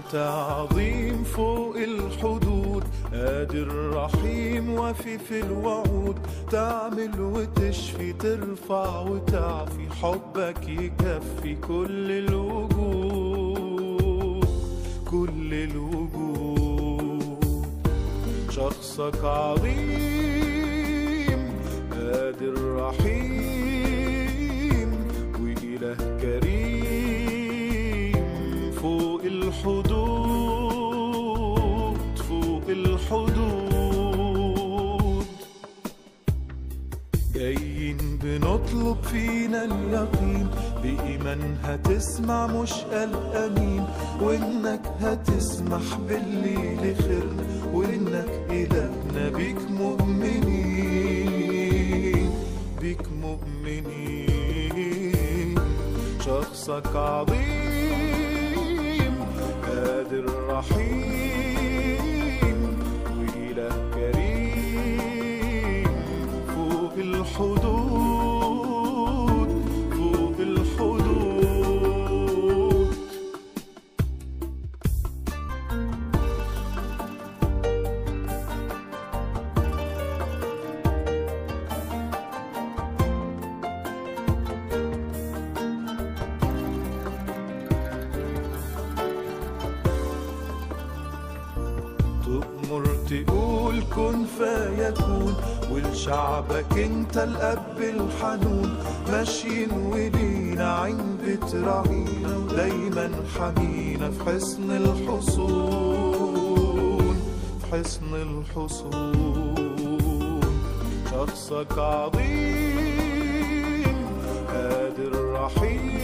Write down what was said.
انت عظيم فوق الحدود قادر رحيم وفي في الوعود تعمل وتشفي ترفع وتعفي حبك يكفي كل الوجود كل الوجود شخصك عظيم قادر رحيم وإله كريم فوق الحدود فوق الحدود جايين بنطلب فينا اليقين بإيمان هتسمع مش قلقانين وإنك هتسمح بالليل خيرنا وإنك إلهنا بيك مؤمنين بيك مؤمنين شخصك عظيم قادر رحيم وإله كريم فوق الحدود فوق الحدود تؤمر تقول كن فيكون ولشعبك انت الاب الحنون ماشيين ولينا عين بتراعينا ودايما حمينا في حصن الحصون في حصن الحصون شخصك عظيم قادر رحيم